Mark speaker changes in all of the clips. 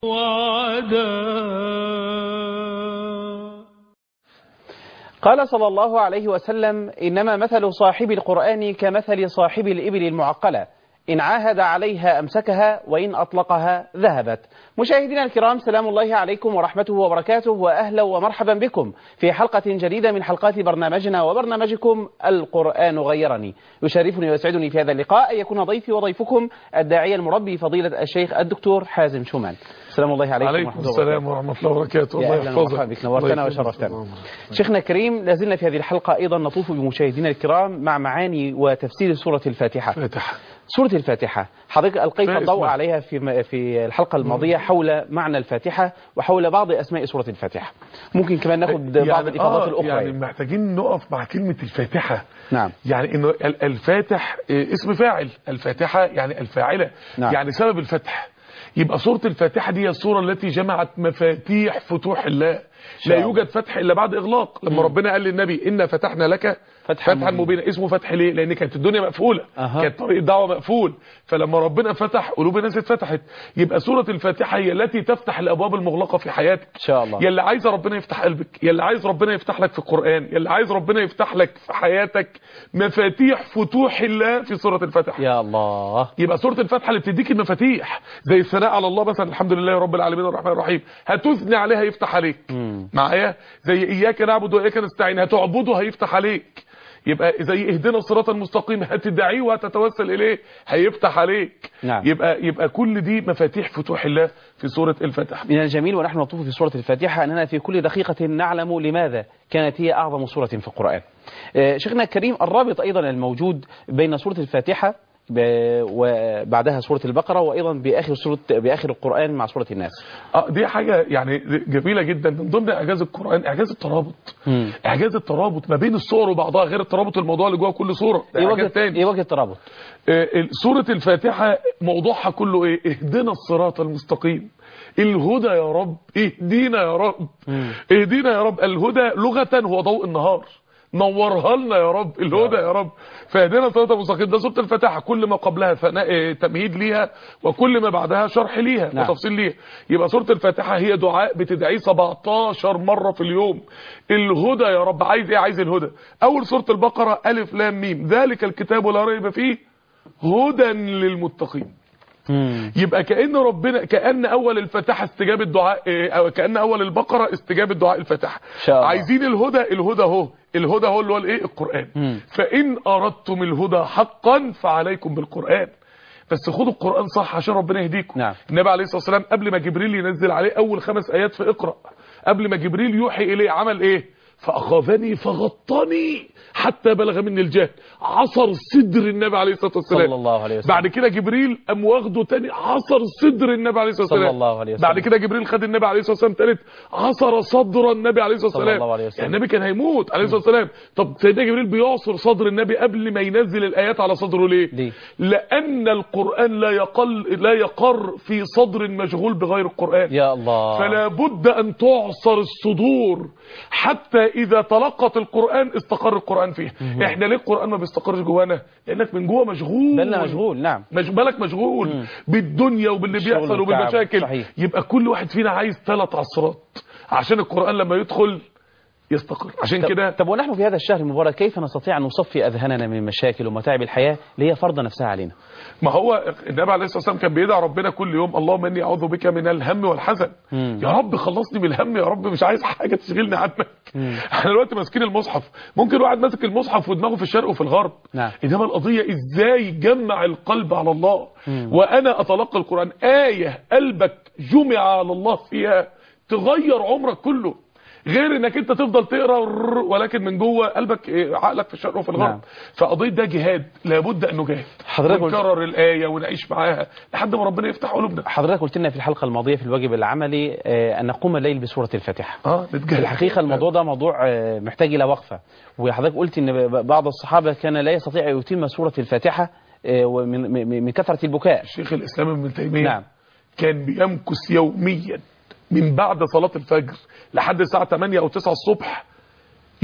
Speaker 1: وعدا
Speaker 2: قال صلى الله عليه وسلم إنما مثل صاحب القرآن كمثل صاحب الإبل المعقلة إن عاهد عليها أمسكها وإن أطلقها ذهبت مشاهدينا الكرام سلام الله عليكم ورحمته وبركاته وأهلا ومرحبا بكم في حلقة جديدة من حلقات برنامجنا وبرنامجكم القرآن غيرني يشرفني ويسعدني في هذا اللقاء أن يكون ضيفي وضيفكم الداعية المربي فضيلة الشيخ الدكتور حازم شومان سلام الله عليكم
Speaker 3: عليكم
Speaker 2: ورحمة الله وبركاته.
Speaker 3: السلام ورحمة الله وبركاته
Speaker 2: يا
Speaker 3: الله
Speaker 2: أهلا
Speaker 3: يحفظك
Speaker 2: ومرحبا بك نورتنا
Speaker 3: الله يحفظك.
Speaker 2: وشرفتنا شيخنا الكريم لازلنا في هذه الحلقة أيضا نطوف بمشاهدينا الكرام مع معاني وتفسير سورة الفاتحة
Speaker 3: فاتحة
Speaker 2: سورة الفاتحة حضرتك ألقيت
Speaker 3: ما
Speaker 2: الضوء
Speaker 3: اسمها؟
Speaker 2: عليها في في الحلقة الماضية حول معنى الفاتحة وحول بعض أسماء سورة الفاتحة ممكن كمان ناخد بعض الإفاضات
Speaker 3: آه
Speaker 2: الأخرى
Speaker 3: يعني
Speaker 2: يعني.
Speaker 3: محتاجين نقف مع كلمة الفاتحة
Speaker 2: نعم
Speaker 3: يعني انه ال- الفاتح آه، اسم فاعل الفاتحة يعني الفاعلة
Speaker 2: نعم.
Speaker 3: يعني سبب الفتح يبقى سورة الفاتحة دي هي السورة التي جمعت مفاتيح فتوح الله
Speaker 2: شاء
Speaker 3: لا
Speaker 2: الله.
Speaker 3: يوجد فتح إلا بعد إغلاق لما ربنا قال للنبي إنا فتحنا لك
Speaker 2: فتحا
Speaker 3: فتحا
Speaker 2: مبينا.
Speaker 3: مبينا اسمه فتح ليه لأن كانت الدنيا مقفولة
Speaker 2: أها.
Speaker 3: كانت طريق الدعوة مقفول فلما ربنا فتح قلوب الناس اتفتحت يبقى سورة الفاتحة هي التي تفتح الأبواب المغلقة في حياتك
Speaker 2: إن شاء الله
Speaker 3: يلي عايز ربنا يفتح قلبك يلي عايز ربنا يفتح لك في القرآن يلي عايز ربنا يفتح لك في حياتك مفاتيح فتوح الله في سورة الفتح
Speaker 2: يا الله
Speaker 3: يبقى سورة الفتحة اللي بتديك المفاتيح زي الثناء على الله مثلا الحمد لله رب العالمين الرحمن الرحيم هتثني عليها يفتح عليك
Speaker 2: مم.
Speaker 3: معايا زي إياك نعبد وإياك نستعين هتعبده هيفتح عليك يبقى زي اهدنا الصراط المستقيم هتدعيه وهتتوسل إليه هيفتح عليك
Speaker 2: نعم.
Speaker 3: يبقى يبقى كل دي مفاتيح فتوح الله في سورة الفتح
Speaker 2: من الجميل ونحن نطوف في سورة الفاتحة أننا في كل دقيقة نعلم لماذا كانت هي أعظم سورة في القرآن آه، شيخنا الكريم الرابط أيضا الموجود بين سورة الفاتحة ب- وبعدها سورة البقرة وأيضا بآخر سورة بآخر القرآن مع سورة الناس
Speaker 3: اه دي حاجة يعني جميلة جدا من ضمن اعجاز القرآن اعجاز الترابط
Speaker 2: مم.
Speaker 3: اعجاز الترابط ما بين الصور وبعضها غير الترابط الموضوع اللي جوه كل صورة ده
Speaker 2: إيه
Speaker 3: اعجاز
Speaker 2: وجه
Speaker 3: تاني
Speaker 2: إيه وجه الترابط
Speaker 3: آه، سورة الفاتحة موضوعها كله ايه اهدنا الصراط المستقيم الهدى يا رب اهدينا يا رب
Speaker 2: مم.
Speaker 3: اهدينا يا رب الهدى لغة هو ضوء النهار نورها لنا يا رب الهدى يا رب فاهدنا الصراط المستقيم ده سوره الفاتحه كل ما قبلها ثناء آه، تمهيد ليها وكل ما بعدها شرح ليها
Speaker 2: نعم.
Speaker 3: وتفصيل ليها يبقى سوره الفاتحه هي دعاء بتدعيه 17 مره في اليوم الهدى يا رب عايز ايه عايز الهدى اول سوره البقره الف لام ميم ذلك الكتاب لا ريب فيه هدى للمتقين
Speaker 2: مم.
Speaker 3: يبقى كأن ربنا كأن أول الفتحة استجابة دعاء إيه، أو كأن أول البقرة استجابة دعاء الفتحة
Speaker 2: شاء الله.
Speaker 3: عايزين الهدى الهدى هو الهدى هو اللي هو الايه القرآن
Speaker 2: مم.
Speaker 3: فإن أردتم الهدى حقا فعليكم بالقرآن بس خدوا القرآن صح عشان ربنا يهديكم
Speaker 2: نعم.
Speaker 3: النبي عليه الصلاة والسلام قبل ما جبريل ينزل عليه أول خمس آيات في اقرأ قبل ما جبريل يوحي إليه عمل إيه فأخذني فغطني حتى بلغ مني الجهل عصر صدر النبي عليه الصلاة والسلام
Speaker 2: صلى الله عليه وسلم
Speaker 3: بعد كده جبريل قام واخده تاني عصر صدر النبي عليه الصلاه
Speaker 2: صلى
Speaker 3: والسلام
Speaker 2: الله عليه وسلم.
Speaker 3: بعد كده جبريل خد النبي عليه الصلاه والسلام تالت عصر صدر النبي عليه الصلاه
Speaker 2: صلى
Speaker 3: والسلام
Speaker 2: الله عليه وسلم.
Speaker 3: يعني النبي كان هيموت عليه الصلاه والسلام طب سيدنا جبريل بيعصر صدر النبي قبل ما ينزل الايات على صدره ليه
Speaker 2: ليه؟
Speaker 3: لان القران لا يقل لا يقر في صدر مشغول بغير القران
Speaker 2: يا الله
Speaker 3: فلا بد أن تعصر الصدور حتى إذا تلقت القرآن استقر القرآن فيها إحنا ليه القرآن ما بيستقرش جوانا لأنك من جوه مشغول
Speaker 2: بالنا مشغول نعم
Speaker 3: مش بالك مشغول بالدنيا وباللي
Speaker 2: الشغل
Speaker 3: بيحصل
Speaker 2: والتعب.
Speaker 3: وبالمشاكل
Speaker 2: صحيح.
Speaker 3: يبقى كل واحد فينا عايز ثلاث عصرات عشان القرآن لما يدخل يستقر عشان
Speaker 2: طب-
Speaker 3: كده
Speaker 2: طب ونحن في هذا الشهر المبارك كيف نستطيع أن نصفي أذهاننا من مشاكل ومتاعب الحياة اللي هي فرض نفسها علينا
Speaker 3: ما هو النبي عليه الصلاه والسلام كان بيدعي ربنا كل يوم اللهم اني اعوذ بك من الهم والحزن
Speaker 2: مم.
Speaker 3: يا رب خلصني من الهم يا رب مش عايز حاجه تشغلني عنك احنا دلوقتي ماسكين المصحف ممكن واحد ماسك المصحف ودماغه في الشرق وفي الغرب
Speaker 2: نعم.
Speaker 3: انما القضيه ازاي جمع القلب على الله وانا اتلقى القران ايه قلبك جمع على الله فيها تغير عمرك كله غير انك انت تفضل تقرا ررر، ولكن من جوه قلبك إيه، عقلك في الشرق وفي الغرب
Speaker 2: نعم.
Speaker 3: فقضيه ده جهاد لابد ان نجاهد
Speaker 2: حضرتك قلت-
Speaker 3: ونكرر الايه ونعيش معاها لحد ما ربنا يفتح قلوبنا
Speaker 2: حضرتك قلت لنا في الحلقة الماضية في الواجب العملي آه، أن نقوم الليل بسورة الفاتحة
Speaker 3: اه
Speaker 2: في
Speaker 3: نتجاهد
Speaker 2: الحقيقة الموضوع ده موضوع آه، محتاج إلى وقفة وحضرتك قلت إن ب- بعض الصحابة كان لا يستطيع أن يتم سورة الفاتحة آه، ومن من من كثرة البكاء
Speaker 3: شيخ الاسلام ابن تيميه
Speaker 2: نعم.
Speaker 3: كان بيمكث يوميا من بعد صلاه الفجر لحد الساعه 8 او 9 الصبح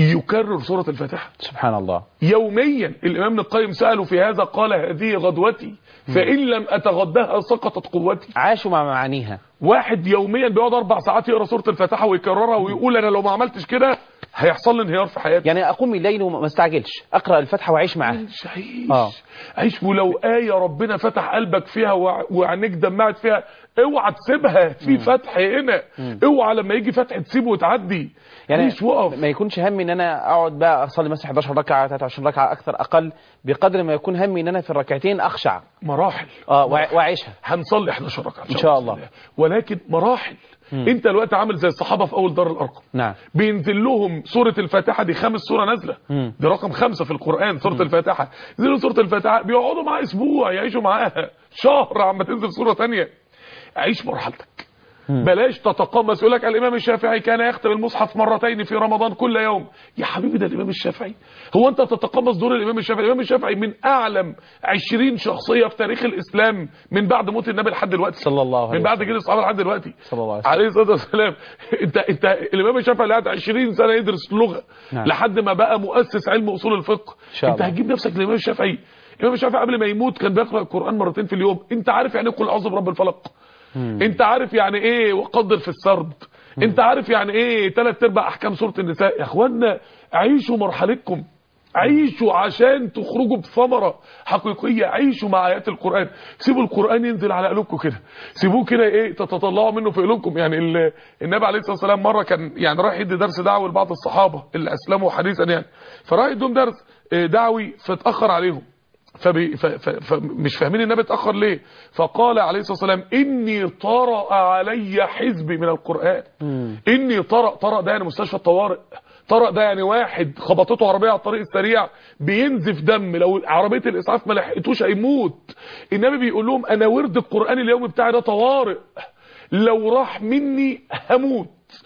Speaker 3: يكرر سورة الفاتحة
Speaker 2: سبحان الله
Speaker 3: يوميا الإمام ابن القيم سأله في هذا قال هذه غدوتي فإن لم أتغداها سقطت قوتي
Speaker 2: عاشوا مع معانيها
Speaker 3: واحد يوميا بيقعد أربع ساعات يقرأ سورة الفاتحة ويكررها ويقول أنا لو ما عملتش كده هيحصل لي انهيار في حياتي
Speaker 2: يعني اقوم الليل وما استعجلش اقرا الفاتحه واعيش معاها
Speaker 3: عيش عيش
Speaker 2: آه.
Speaker 3: عيش ولو آية ربنا فتح قلبك فيها وع- وعينيك دمعت فيها اوعى تسيبها في فتح هنا اوعى لما يجي فتح تسيبه وتعدي
Speaker 2: يعني
Speaker 3: عيش وقف
Speaker 2: ما يكونش همي ان انا اقعد بقى اصلي مثلا 11 ركعه 23 ركعه اكثر اقل بقدر ما يكون همي ان انا في الركعتين اخشع
Speaker 3: مراحل
Speaker 2: اه وأع- واعيشها
Speaker 3: هنصلي 11 ركعه
Speaker 2: إن شاء الله.
Speaker 3: بإذن ولكن مراحل انت الوقت عامل زي الصحابه في اول دار الارقم
Speaker 2: نعم
Speaker 3: بينزل لهم سورة الفاتحة دي خامس سورة نازلة
Speaker 2: مم.
Speaker 3: دي رقم خمسة في القرآن سورة الفاتحة ينزلوا سورة الفاتحة بيقعدوا معاها اسبوع يعيشوا معاها شهر عما تنزل سورة تانية عيش مرحلتك بلاش تتقمص يقول لك الامام الشافعي كان يختم المصحف مرتين في رمضان كل يوم يا حبيبي ده الامام الشافعي هو انت تتقمص دور الامام الشافعي الامام الشافعي من اعلم 20 شخصيه في تاريخ الاسلام من بعد موت النبي لحد دلوقتي
Speaker 2: صلى الله عليه
Speaker 3: من بعد
Speaker 2: وسلم.
Speaker 3: جيل الصحابه لحد دلوقتي
Speaker 2: صلى الله عليه وسلم.
Speaker 3: عليه الصلاه والسلام انت انت الامام الشافعي اللي قعد 20 سنه يدرس لغه
Speaker 2: نعم.
Speaker 3: لحد ما بقى مؤسس علم اصول الفقه
Speaker 2: شاء
Speaker 3: انت
Speaker 2: الله.
Speaker 3: هتجيب نفسك للامام الشافعي الامام الشافعي قبل ما يموت كان بيقرا القران مرتين في اليوم انت عارف يعني ايه قل اعوذ برب الفلق انت عارف يعني ايه وقدر في السرد انت عارف يعني ايه ثلاث ارباع احكام سوره النساء يا اخوانا عيشوا مرحلتكم عيشوا عشان تخرجوا بثمرة حقيقية عيشوا مع آيات القرآن سيبوا القرآن ينزل على قلوبكم كده سيبوه كده ايه تتطلعوا منه في قلوبكم يعني ال- النبي عليه الصلاة والسلام مرة كان يعني رايح يدي درس دعوي لبعض الصحابة اللي أسلموا حديثا يعني فراح يديهم درس آه، دعوي فاتأخر عليهم فبي ف ف فمش فاهمين النبي اتاخر ليه فقال عليه الصلاه والسلام اني طرأ علي حزبي من القران اني طرأ طرأ ده يعني مستشفى الطوارئ طرأ ده يعني واحد خبطته عربيه على الطريق السريع بينزف دم لو عربيه الاسعاف ما لحقتوش هيموت النبي بيقول لهم انا ورد القران اليومي بتاعي ده طوارئ لو راح مني هموت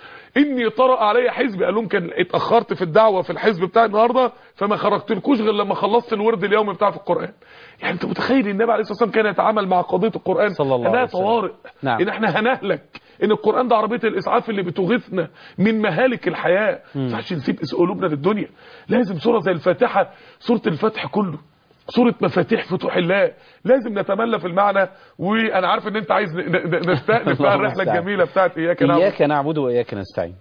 Speaker 3: اني طرأ علي حزبي قال لهم كان اتاخرت في الدعوه في الحزب بتاع النهارده فما خرجتلكوش غير لما خلصت الورد اليومي بتاع في القران يعني انت متخيل النبي عليه الصلاه والسلام كان يتعامل مع قضيه القران
Speaker 2: صلى الله
Speaker 3: انها
Speaker 2: عليه وسلم.
Speaker 3: طوارئ
Speaker 2: نعم.
Speaker 3: ان احنا هنهلك ان القران ده عربيه الاسعاف اللي بتغيثنا من مهالك الحياه ما ينفعش نسيب قلوبنا للدنيا لازم سوره زي الفاتحه سوره الفتح كله سورة مفاتيح فتوح الله لازم نتملى في المعنى وانا عارف ان انت عايز ن- ن- نستأنف بقى
Speaker 2: اللهم
Speaker 3: الرحله
Speaker 2: المستعان.
Speaker 3: الجميله بتاعت اياك نعبد
Speaker 2: اياك نعبد واياك نستعين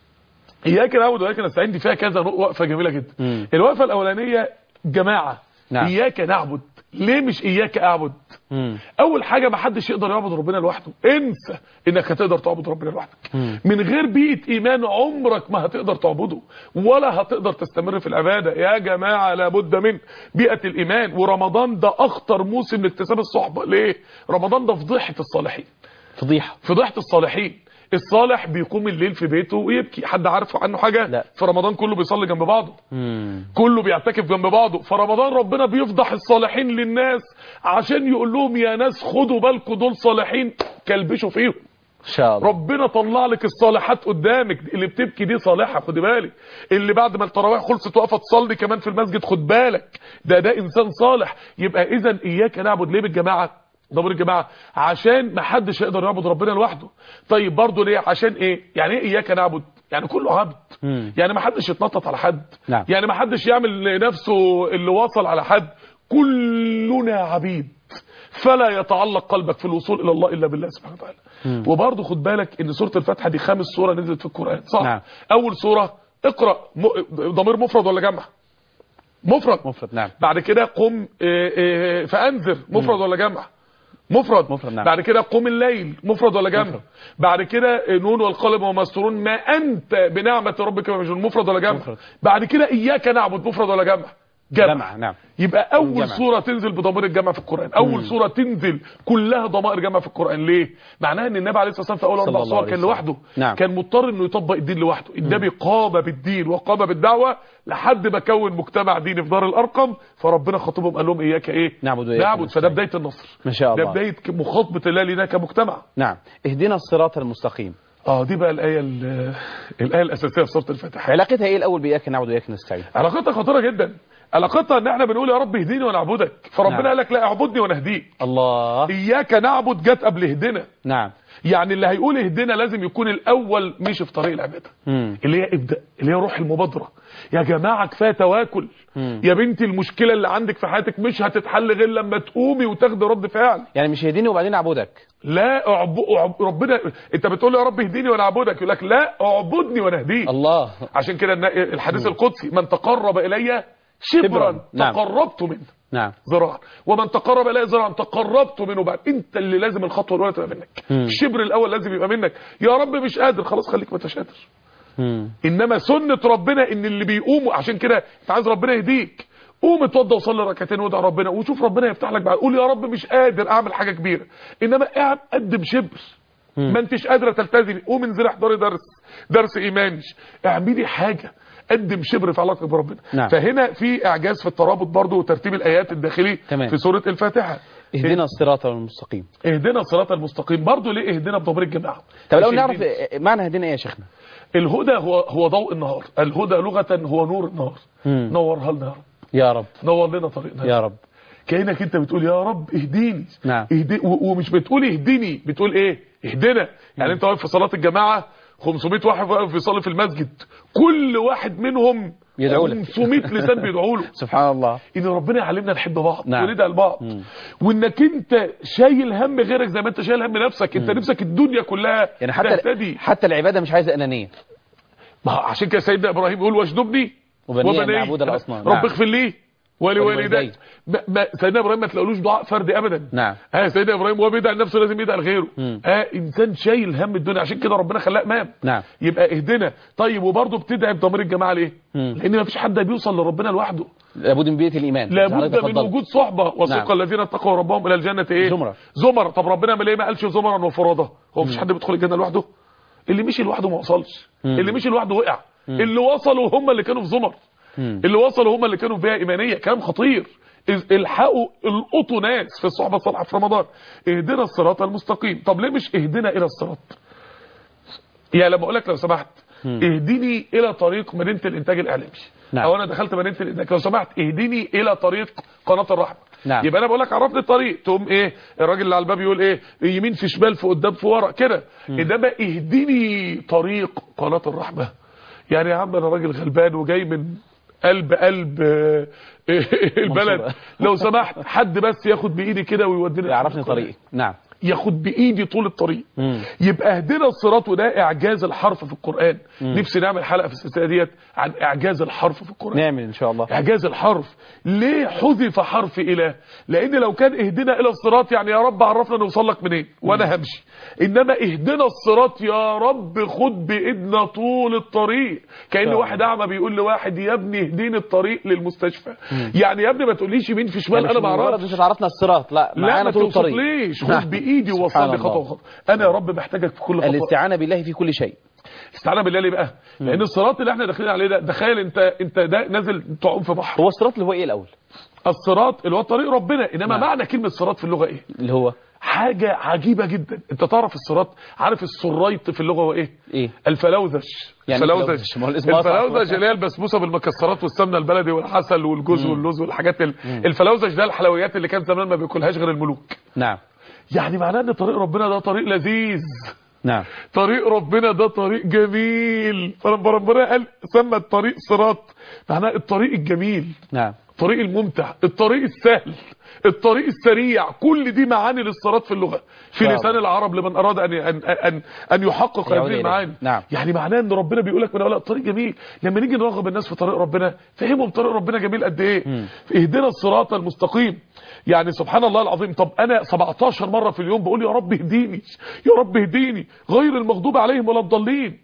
Speaker 3: اياك نعبد واياك نستعين دي فيها كذا نق- وقفه جميله جدا
Speaker 2: مم.
Speaker 3: الوقفه الاولانيه جماعه
Speaker 2: نعم.
Speaker 3: اياك نعبد ليه مش اياك اعبد
Speaker 2: مم.
Speaker 3: اول حاجه ما حدش يقدر يعبد ربنا لوحده انسى انك هتقدر تعبد ربنا لوحدك
Speaker 2: مم.
Speaker 3: من غير بيئه ايمان عمرك ما هتقدر تعبده ولا هتقدر تستمر في العباده يا جماعه لابد من بيئه الايمان ورمضان ده اخطر موسم لاكتساب الصحبه ليه رمضان ده فضيحه الصالحين
Speaker 2: فضيحه
Speaker 3: فضيحه الصالحين الصالح بيقوم الليل في بيته ويبكي حد عارف عنه حاجه
Speaker 2: لا.
Speaker 3: في رمضان كله بيصلي جنب بعضه
Speaker 2: مم.
Speaker 3: كله بيعتكف جنب بعضه فرمضان ربنا بيفضح الصالحين للناس عشان يقول لهم يا ناس خدوا بالكم دول صالحين كلبشوا فيهم
Speaker 2: ان شاء الله
Speaker 3: ربنا طلع لك الصالحات قدامك اللي بتبكي دي صالحه خد بالك اللي بعد ما التراويح خلصت واقفه تصلي كمان في المسجد خد بالك ده ده انسان صالح يبقى اذا اياك نعبد ليه بالجماعه ضمير الجماعه عشان ما حدش يقدر يعبد ربنا لوحده طيب برضه ليه عشان ايه يعني ايه اياك نعبد يعني كله عبد
Speaker 2: مم.
Speaker 3: يعني ما حدش يتنطط على حد
Speaker 2: نعم.
Speaker 3: يعني ما حدش يعمل لنفسه اللي وصل على حد كلنا عبيد فلا يتعلق قلبك في الوصول الى الله الا بالله سبحانه وتعالى وبرضه خد بالك ان سوره الفاتحه دي خامس سوره نزلت في القران صح
Speaker 2: نعم.
Speaker 3: اول سوره اقرا م... ضمير مفرد ولا جمع مفرد
Speaker 2: مفرد نعم
Speaker 3: بعد كده قم آه، آه، فانذر مفرد ولا جمع مفرد
Speaker 2: مفرد، نعم.
Speaker 3: بعد كده قم الليل مفرد ولا جمع
Speaker 2: مفرد.
Speaker 3: بعد كده آه، نون والقلم وما يسطرون ما انت بنعمه ربك بمجنون مفرد ولا جمع
Speaker 2: مفرد.
Speaker 3: بعد كده اياك نعبد مفرد ولا جمع جمع,
Speaker 2: جمع نعم
Speaker 3: يبقى اول
Speaker 2: جمع.
Speaker 3: سوره تنزل بضمير الجمع في القران اول سوره تنزل كلها ضمائر جمع في القران ليه معناها ان النبي عليه الصلاه والسلام في اول
Speaker 2: صلى
Speaker 3: اربع
Speaker 2: الله
Speaker 3: سور
Speaker 2: عليه
Speaker 3: كان
Speaker 2: وسلم.
Speaker 3: لوحده
Speaker 2: نعم.
Speaker 3: كان مضطر انه يطبق الدين لوحده النبي قام بالدين وقام بالدعوه لحد ما كون مجتمع ديني في دار الارقم فربنا خاطبهم قال لهم اياك ايه
Speaker 2: نعبد وإياك
Speaker 3: نعبد فده
Speaker 2: نستعين.
Speaker 3: بدايه النصر
Speaker 2: ما شاء
Speaker 3: ده
Speaker 2: الله
Speaker 3: بدايه مخاطبه الله لنا كمجتمع
Speaker 2: نعم اهدنا الصراط المستقيم
Speaker 3: اه دي بقى الايه ال- الايه الاساسيه في سوره الفاتحه
Speaker 2: علاقتها ايه الاول باياك نعبد واياك نستعين
Speaker 3: علاقتها خطيره جدا علاقتها ان احنا بنقول يا رب اهديني ونعبدك فربنا
Speaker 2: نعم.
Speaker 3: قال لك لا اعبدني وانا اهديك
Speaker 2: الله
Speaker 3: اياك نعبد جت قبل اهدنا
Speaker 2: نعم
Speaker 3: يعني اللي هيقول اهدنا لازم يكون الاول مشي في طريق العباده
Speaker 2: مم.
Speaker 3: اللي هي ابدا اللي هي روح المبادره يا جماعه كفايه تواكل يا بنتي المشكله اللي عندك في حياتك مش هتتحل غير لما تقومي وتاخدي رد فعل
Speaker 2: يعني مش يهديني وبعدين اعبدك
Speaker 3: لا أعب... أعب... ربنا انت بتقول له يا رب اهديني وانا اعبدك يقول لك لا اعبدني وانا اهديك
Speaker 2: الله
Speaker 3: عشان كده النا- الحديث القدسي من تقرب الي شبرا
Speaker 2: شبراً. نعم.
Speaker 3: تقربت منه
Speaker 2: نعم
Speaker 3: ذراعا ومن تقرب الي ذراعا تقربت منه بعد انت اللي لازم الخطوه الاولى تبقى منك
Speaker 2: مم.
Speaker 3: الشبر الاول لازم يبقى منك يا رب مش قادر خلاص خليك ما انتش قادر
Speaker 2: مم.
Speaker 3: انما سنه ربنا ان اللي بيقوم عشان كده انت عايز ربنا يهديك قوم اتوضى وصلي ركعتين وادعي ربنا وشوف ربنا يفتح لك بعد قول يا رب مش قادر اعمل حاجه كبيره انما قاعد قدم شبر ما انتش قادره تلتزمي قوم انزلي احضري درس درس ايماني اعملي حاجه قدم شبر في علاقتك بربنا
Speaker 2: نعم.
Speaker 3: فهنا في اعجاز في الترابط برضه وترتيب الايات الداخلي
Speaker 2: تمام.
Speaker 3: في سوره الفاتحه
Speaker 2: اهدنا الصراط المستقيم
Speaker 3: اهدنا الصراط المستقيم برضه ليه اهدنا بضمير الجماعه
Speaker 2: طب لو
Speaker 3: مش
Speaker 2: نعرف
Speaker 3: اهدنا.
Speaker 2: آه، معنى هدينا ايه يا شيخنا
Speaker 3: الهدى هو هو ضوء النهار الهدى لغه هو نور النهار
Speaker 2: مم.
Speaker 3: نورها لنا يا رب
Speaker 2: يا رب
Speaker 3: نور لنا طريقنا
Speaker 2: يا رب
Speaker 3: كانك انت بتقول يا رب اهديني
Speaker 2: نعم.
Speaker 3: اهدي و- ومش بتقول اهدني بتقول ايه اهدنا يعني انت واقف في صلاه الجماعه 500 واحد واقف بيصلي في المسجد كل واحد منهم
Speaker 2: يدعو لك.
Speaker 3: 500 لسان بيدعوا له
Speaker 2: سبحان الله
Speaker 3: ان ربنا يعلمنا نحب بعض
Speaker 2: نعم.
Speaker 3: وندعي لبعض وانك انت شايل هم غيرك زي ما انت شايل هم نفسك انت نفسك الدنيا كلها
Speaker 2: يعني حتى
Speaker 3: تهتدي
Speaker 2: حتى العباده مش عايزه انانيه
Speaker 3: ما هو عشان كده سيدنا ابراهيم يقول واجنبني
Speaker 2: وبني أن نعبد الأصنام.
Speaker 3: رب
Speaker 2: نعم.
Speaker 3: اغفر لي ولوالدي
Speaker 2: ولوالدي.
Speaker 3: ما- ما- سيدنا ابراهيم ما تلاقولوش دعاء فردي ابدا
Speaker 2: نعم.
Speaker 3: ها سيدنا ابراهيم وهو بيدعي لنفسه لازم يدعي لغيره
Speaker 2: مم.
Speaker 3: ها انسان شايل هم الدنيا عشان كده ربنا خلاه امام
Speaker 2: نعم.
Speaker 3: يبقى اهدنا طيب وبرضه بتدعي بضمير الجماعه ليه
Speaker 2: مم.
Speaker 3: لان ما فيش حد بيوصل لربنا لوحده
Speaker 2: لابد من بيئه الايمان
Speaker 3: لابد
Speaker 2: حضرتك
Speaker 3: من
Speaker 2: تفضلت.
Speaker 3: وجود صحبه وسوق
Speaker 2: نعم.
Speaker 3: الذين اتقوا ربهم الى الجنه ايه
Speaker 2: زمرة.
Speaker 3: زمر طب ربنا ما ليه ما قالش زمرا وفرادا هو مفيش حد بيدخل الجنه لوحده اللي مشي لوحده ما وصلش
Speaker 2: مم.
Speaker 3: اللي مشي لوحده وقع اللي وصلوا هم اللي كانوا في زمر
Speaker 2: مم.
Speaker 3: اللي وصلوا هم اللي كانوا في بيئه ايمانيه كلام خطير إذ- الحقوا القطوا ناس في الصحبه الصالحه في رمضان اهدنا الصراط المستقيم طب ليه مش اهدنا الى الصراط يعني لما اقول لك لو سمحت اهدني الى طريق مدينه الانتاج الاعلامي
Speaker 2: نعم.
Speaker 3: او انا دخلت مدينه الانتاج لو سمحت اهدني الى طريق قناه الرحمه
Speaker 2: نعم.
Speaker 3: يبقى انا بقول لك عرفني الطريق تقوم ايه الراجل اللي على الباب يقول ايه يمين في شمال في قدام في ورا كده انما اهدني طريق قناه الرحمه يعني يا عم انا راجل غلبان وجاي من قلب قلب آه، البلد
Speaker 2: منصورة.
Speaker 3: لو سمحت حد بس ياخد بايدي كده ويوديني
Speaker 2: يعرفني
Speaker 3: القناة.
Speaker 2: طريقي نعم
Speaker 3: ياخد بايدي طول الطريق
Speaker 2: مم.
Speaker 3: يبقى اهدنا الصراط وده اعجاز الحرف في القران نفسي نعمل حلقه في السلسله ديت عن اعجاز الحرف في القران
Speaker 2: نعمل ان شاء الله
Speaker 3: اعجاز الحرف ليه حذف حرف اله لان لو كان اهدنا الى الصراط يعني يا رب عرفنا نوصل لك منين وانا همشي انما اهدنا الصراط يا رب خد بايدنا طول الطريق كان
Speaker 2: فعلا.
Speaker 3: واحد اعمى بيقول لواحد يا ابني اهديني الطريق للمستشفى يعني يا ابني ما تقوليش يمين في شمال
Speaker 2: يعني
Speaker 3: انا
Speaker 2: مش
Speaker 3: ما
Speaker 2: مجرد
Speaker 3: اعرفش
Speaker 2: انت تعرفنا الصراط لا
Speaker 3: لا
Speaker 2: معانا
Speaker 3: ما
Speaker 2: طول الطريق
Speaker 3: توصليش
Speaker 2: نعم.
Speaker 3: خد بايدي
Speaker 2: سبحان
Speaker 3: ووصل لي
Speaker 2: الله.
Speaker 3: خطوه خطوه انا يا رب محتاجك في كل خطوه
Speaker 2: الاستعانه بالله في كل شيء
Speaker 3: استعانه بالله ليه بقى لان الصراط اللي احنا داخلين عليه ده تخيل انت انت ده نازل تعوم في بحر
Speaker 2: هو الصراط اللي هو ايه الاول
Speaker 3: الصراط اللي هو طريق ربنا انما
Speaker 2: نعم.
Speaker 3: معنى كلمه صراط في اللغه ايه
Speaker 2: اللي هو
Speaker 3: حاجه عجيبه جدا انت تعرف الصراط عارف السريط في اللغه هو ايه
Speaker 2: ايه
Speaker 3: الفلوزج
Speaker 2: يعني الفلوزج، ما هو الاسم أصعب.
Speaker 3: الفلوزج اللي هي البسبوسه بالمكسرات والسمنه البلدي والعسل والجوز واللوز والحاجات ال... الفلوزج ده الحلويات اللي كان زمان ما بياكلهاش غير الملوك
Speaker 2: نعم
Speaker 3: يعني معناه ان طريق ربنا ده طريق لذيذ
Speaker 2: نعم
Speaker 3: طريق ربنا ده طريق جميل فلما ربنا قال سمى الطريق صراط معناه الطريق الجميل
Speaker 2: نعم
Speaker 3: الطريق الممتع الطريق السهل الطريق السريع كل دي معاني للصراط في اللغة في
Speaker 2: فعلا.
Speaker 3: لسان العرب لمن أراد أن أن أن, أن يحقق
Speaker 2: يعود
Speaker 3: هذه
Speaker 2: إليه.
Speaker 3: المعاني
Speaker 2: نعم.
Speaker 3: يعني معناه أن ربنا بيقول لك من أولا الطريق جميل لما نيجي نرغب الناس في طريق ربنا فهمهم طريق ربنا جميل قد إيه اهدنا الصراط المستقيم يعني سبحان الله العظيم طب أنا 17 مرة في اليوم بقول يا رب اهديني يا رب اهديني غير المغضوب عليهم ولا الضالين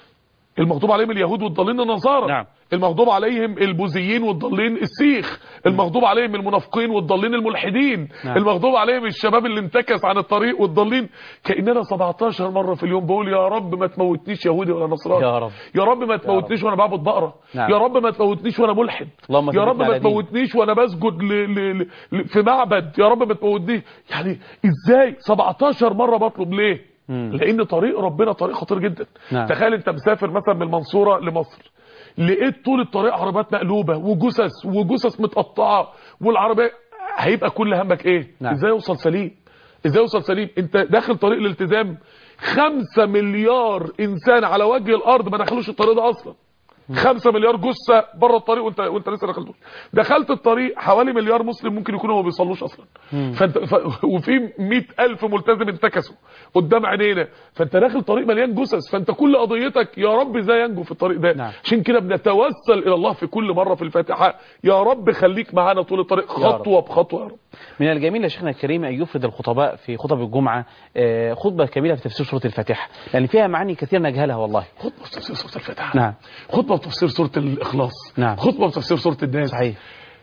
Speaker 3: المغضوب عليهم اليهود والضالين النصارى
Speaker 2: نعم.
Speaker 3: المغضوب عليهم البوذيين والضالين السيخ المغضوب عليهم المنافقين والضالين الملحدين
Speaker 2: نعم.
Speaker 3: المغضوب عليهم الشباب اللي انتكس عن الطريق والضالين كاننا 17 مره في اليوم بقول يا رب ما تموتنيش يهودي ولا نصراني
Speaker 2: يا رب.
Speaker 3: يا رب ما تموتنيش وانا بعبد بقره
Speaker 2: نعم.
Speaker 3: يا رب ما تموتنيش وانا ملحد
Speaker 2: اللهم
Speaker 3: يا رب
Speaker 2: ثبتنا
Speaker 3: ما
Speaker 2: على دينك.
Speaker 3: تموتنيش وانا بسجد ل... ل... ل... في معبد يا رب ما تموتنيش يعني ازاي 17 مره بطلب ليه
Speaker 2: مم.
Speaker 3: لان طريق ربنا طريق خطير جدا
Speaker 2: نعم.
Speaker 3: تخيل انت مسافر مثلا من المنصوره لمصر لقيت طول الطريق عربيات مقلوبه وجثث وجثث متقطعه والعربيه هيبقى كل همك ايه
Speaker 2: نعم.
Speaker 3: ازاي اوصل سليم ازاي اوصل سليم انت داخل طريق الالتزام خمسة مليار انسان على وجه الارض ما دخلوش الطريق ده اصلا خمسة مليار جثة بره الطريق وانت وانت لسه دخلتوش دخلت الطريق حوالي مليار مسلم ممكن يكونوا ما بيصلوش اصلا فانت ف... وفي مئة الف ملتزم انتكسوا قدام عينينا فانت داخل طريق مليان جثث فانت كل قضيتك يا رب ازاي ينجو في الطريق ده
Speaker 2: نعم.
Speaker 3: عشان كده بنتوسل الى الله في كل مرة في الفاتحة يا رب خليك معانا طول الطريق
Speaker 2: يا رب.
Speaker 3: خطوة بخطوة يا رب
Speaker 2: من الجميل يا شيخنا الكريم أن يفرد الخطباء في خطب الجمعة آه، خطبة كاملة في تفسير سورة الفاتحة لأن فيها معاني كثير نجهلها والله
Speaker 3: خطبة في تفسير سورة الفاتحة
Speaker 2: نعم
Speaker 3: خطبة في تفسير سورة الإخلاص
Speaker 2: نعم.
Speaker 3: خطبة في تفسير سورة الناس
Speaker 2: صحيح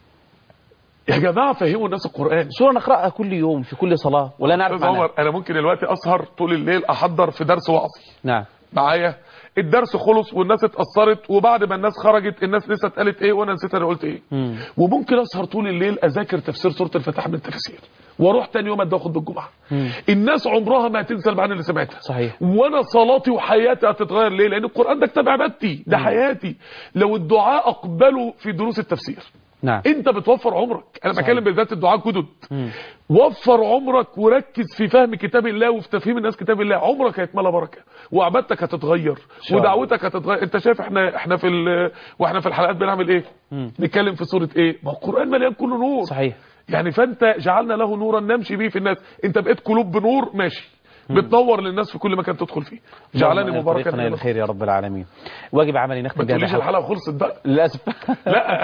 Speaker 3: يا جماعة فهموا الناس القرآن
Speaker 2: سورة نقرأها كل يوم في كل صلاة ولا نعرف
Speaker 3: أستاذ
Speaker 2: معناها
Speaker 3: عمر انا ممكن دلوقتي اسهر طول الليل احضر في درس وعظي
Speaker 2: نعم
Speaker 3: معايا الدرس خلص والناس اتأثرت وبعد ما الناس خرجت الناس لسه اتقالت ايه وانا نسيت انا قلت ايه
Speaker 2: مم.
Speaker 3: وممكن اسهر طول الليل اذاكر تفسير سوره الفتح من التفاسير واروح تاني يوم ادي اخد بالجمعه
Speaker 2: مم.
Speaker 3: الناس عمرها ما هتنسى المعاني اللي سمعتها
Speaker 2: صحيح
Speaker 3: وانا صلاتي وحياتي هتتغير ليه لان القران ده كتاب عبادتي ده حياتي لو الدعاء اقبلوا في دروس التفسير
Speaker 2: نعم
Speaker 3: انت بتوفر عمرك انا
Speaker 2: صحيح.
Speaker 3: بكلم بالذات الدعاء جدد
Speaker 2: مم.
Speaker 3: وفر عمرك وركز في فهم كتاب الله وفي تفهيم الناس كتاب الله عمرك هيتملى بركه وعبادتك هتتغير
Speaker 2: شاء الله.
Speaker 3: ودعوتك هتتغير انت شايف احنا احنا في ال- واحنا في الحلقات بنعمل ايه
Speaker 2: مم.
Speaker 3: نتكلم في سوره ايه ما هو القران مليان كله نور
Speaker 2: صحيح
Speaker 3: يعني فانت جعلنا له نورا نمشي به في الناس انت بقيت قلوب بنور ماشي بتنور للناس في كل مكان تدخل فيه جعلني
Speaker 2: اللهم
Speaker 3: مباركا
Speaker 2: طريقنا الى
Speaker 3: إلى
Speaker 2: الخير يا رب العالمين واجب عملي
Speaker 3: ما
Speaker 2: نختم بهذا
Speaker 3: تقوليش
Speaker 2: الحلقة
Speaker 3: الحلقه خلصت بقى
Speaker 2: للاسف
Speaker 3: لا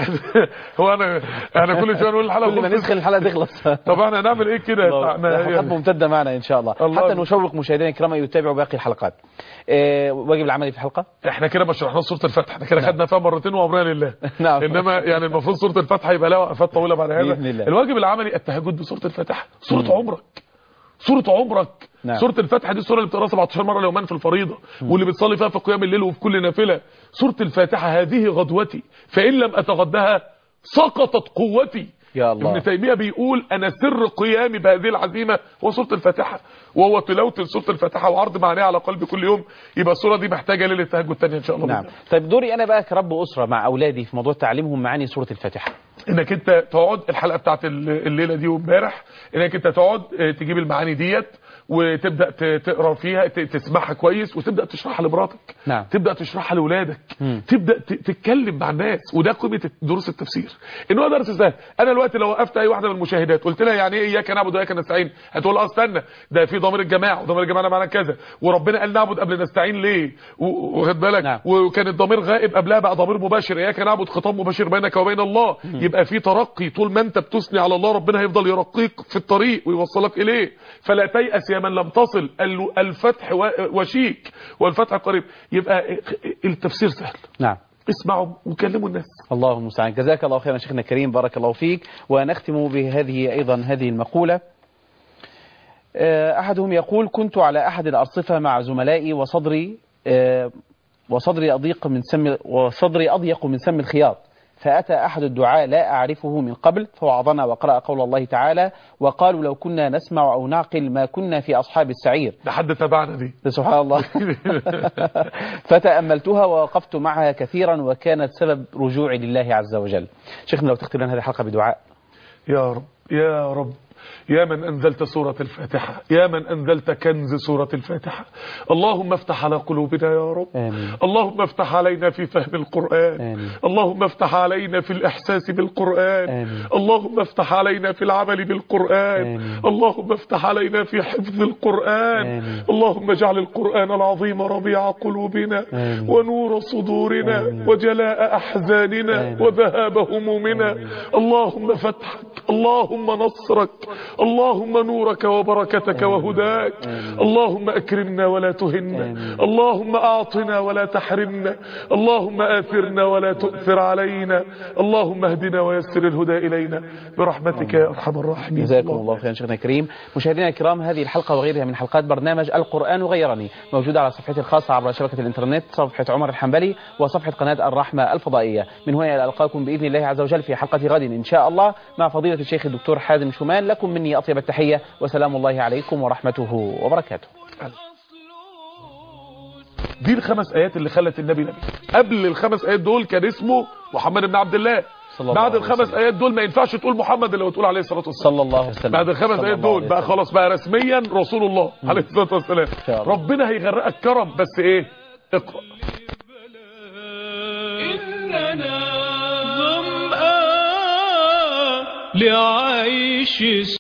Speaker 3: هو انا انا كل شويه نقول الحلقه
Speaker 2: كل ما
Speaker 3: خلصت
Speaker 2: ندخل الحلقه تخلص
Speaker 3: طب احنا هنعمل ايه كده احنا
Speaker 2: الحلقات
Speaker 3: يعني
Speaker 2: ممتده معنا ان شاء الله
Speaker 3: الله
Speaker 2: حتى
Speaker 3: يبارك.
Speaker 2: نشوق مشاهدينا الكرام ان يتابعوا باقي الحلقات آه، واجب العملي في الحلقه
Speaker 3: احنا كده ما شرحناش سوره الفتح احنا كده خدنا فيها مرتين وامرنا لله
Speaker 2: نعم.
Speaker 3: انما يعني المفروض سوره الفتح يبقى لها وقفات طويله بعد هذا
Speaker 2: بإذن الله.
Speaker 3: الواجب العملي التهجد بسوره الفتح سوره عمرك سوره عمرك
Speaker 2: نعم.
Speaker 3: سوره الفتح دي السوره اللي بتقراها 17 مره يوما في الفريضه واللي بتصلي فيها في قيام الليل وفي كل نافله سوره الفاتحه هذه غدوتي فان لم اتغدها سقطت قوتي
Speaker 2: يا الله.
Speaker 3: ابن تيميه بيقول انا سر قيامي بهذه العزيمه هو سوره الفاتحه وهو تلاوه سوره الفاتحه وعرض معانيها على قلبي كل يوم يبقى السوره دي محتاجه ليله تهجد ثانيه ان شاء الله
Speaker 2: نعم
Speaker 3: بإذن الله.
Speaker 2: طيب دوري انا بقى كرب اسره مع اولادي في موضوع تعليمهم معاني سوره الفاتحه
Speaker 3: انك انت تقعد الحلقه بتاعت ال- الليله دي وامبارح انك انت تقعد اه، تجيب المعاني ديت وتبدا ت- تقرا فيها ت- تسمعها كويس وتبدا تشرحها لمراتك
Speaker 2: نعم.
Speaker 3: تبدا تشرحها لاولادك
Speaker 2: مم.
Speaker 3: تبدا ت- تتكلم مع الناس وده قيمه دروس التفسير ان هو درس سهل انا دلوقتي لو وقفت اي واحده من المشاهدات قلت لها يعني ايه اياك نعبد واياك نستعين هتقول اه استنى ده في ضمير الجماعه وضمير الجماعه ده معناه كذا وربنا قال نعبد قبل نستعين ليه و- واخد بالك
Speaker 2: نعم.
Speaker 3: وكان الضمير غائب قبلها بقى ضمير مباشر اياك نعبد خطاب مباشر بينك وبين الله يبقى في ترقي طول ما انت بتثني على الله ربنا هيفضل يرقيك في الطريق ويوصلك اليه فلا تيأس يا من لم تصل ال- الفتح و- وشيك والفتح قريب يبقى التفسير سهل
Speaker 2: نعم
Speaker 3: اسمعوا وكلموا الناس
Speaker 2: الله المستعان جزاك الله خيرا شيخنا الكريم بارك الله فيك ونختم بهذه أيضا هذه المقولة آه، أحدهم يقول كنت على أحد الأرصفة مع زملائي وصدري آه، وصدري أضيق من سم وصدري أضيق من سم الخياط فأتى أحد الدعاء لا أعرفه من قبل فوعظنا وقرأ قول الله تعالى وقالوا لو كنا نسمع أو نعقل ما كنا في أصحاب السعير
Speaker 3: ده حد تبعنا دي
Speaker 2: سبحان الله فتأملتها ووقفت معها كثيرا وكانت سبب رجوعي لله عز وجل شيخنا لو تختم لنا هذه الحلقة بدعاء
Speaker 3: يا رب يا رب يا من أنزلت سورة الفاتحة يا من أنزلت كنز سورة الفاتحة اللهم افتح على قلوبنا يا رب
Speaker 2: آمين.
Speaker 3: اللهم افتح علينا في فهم القرآن
Speaker 2: آمين.
Speaker 3: اللهم افتح علينا في الإحساس بالقرآن
Speaker 2: آمين.
Speaker 3: اللهم افتح علينا في العمل بالقرآن
Speaker 2: آمين.
Speaker 3: اللهم افتح علينا في حفظ القرآن
Speaker 2: آمين.
Speaker 3: اللهم اجعل القرآن العظيم ربيع قلوبنا
Speaker 2: آمين.
Speaker 3: ونور صدورنا
Speaker 2: آمين.
Speaker 3: وجلاء أحزاننا
Speaker 2: آمين.
Speaker 3: وذهاب همومنا اللهم فتحك اللهم نصرك اللهم نورك وبركتك وهداك اللهم أكرمنا ولا تهنا
Speaker 2: آمين.
Speaker 3: اللهم أعطنا ولا تحرمنا اللهم آثرنا ولا تؤثر علينا اللهم اهدنا ويسر الهدى إلينا برحمتك يا أرحم الراحمين
Speaker 2: جزاكم الله خيرا شيخنا الكريم مشاهدينا الكرام هذه الحلقة وغيرها من حلقات برنامج القرآن غيرني موجودة على صفحتي الخاصة عبر شبكة الإنترنت صفحة عمر الحنبلي وصفحة قناة الرحمة الفضائية من هنا إلى ألقاكم بإذن الله عز وجل في حلقة غد إن شاء الله مع فضيلة الشيخ الدكتور حازم شومان لكم مني أطيب التحية وسلام الله عليكم ورحمته وبركاته
Speaker 3: دي الخمس آيات اللي خلت النبي نبي قبل الخمس آيات دول كان اسمه محمد بن عبد الله
Speaker 2: صلى الله
Speaker 3: بعد
Speaker 2: عليه
Speaker 3: الخمس
Speaker 2: وسلم.
Speaker 3: ايات دول ما ينفعش تقول محمد اللي بتقول عليه الصلاه والسلام
Speaker 2: صلى الله عليه وسلم
Speaker 3: بعد الخمس
Speaker 2: صلى
Speaker 3: ايات
Speaker 2: الله
Speaker 3: دول
Speaker 2: عليه
Speaker 3: بقى
Speaker 2: وسلم.
Speaker 3: خلاص بقى رسميا رسول الله عليه الصلاه والسلام
Speaker 2: شاء الله.
Speaker 3: ربنا هيغرقك كرم بس ايه اقرا
Speaker 1: إننا ظمآن لعيش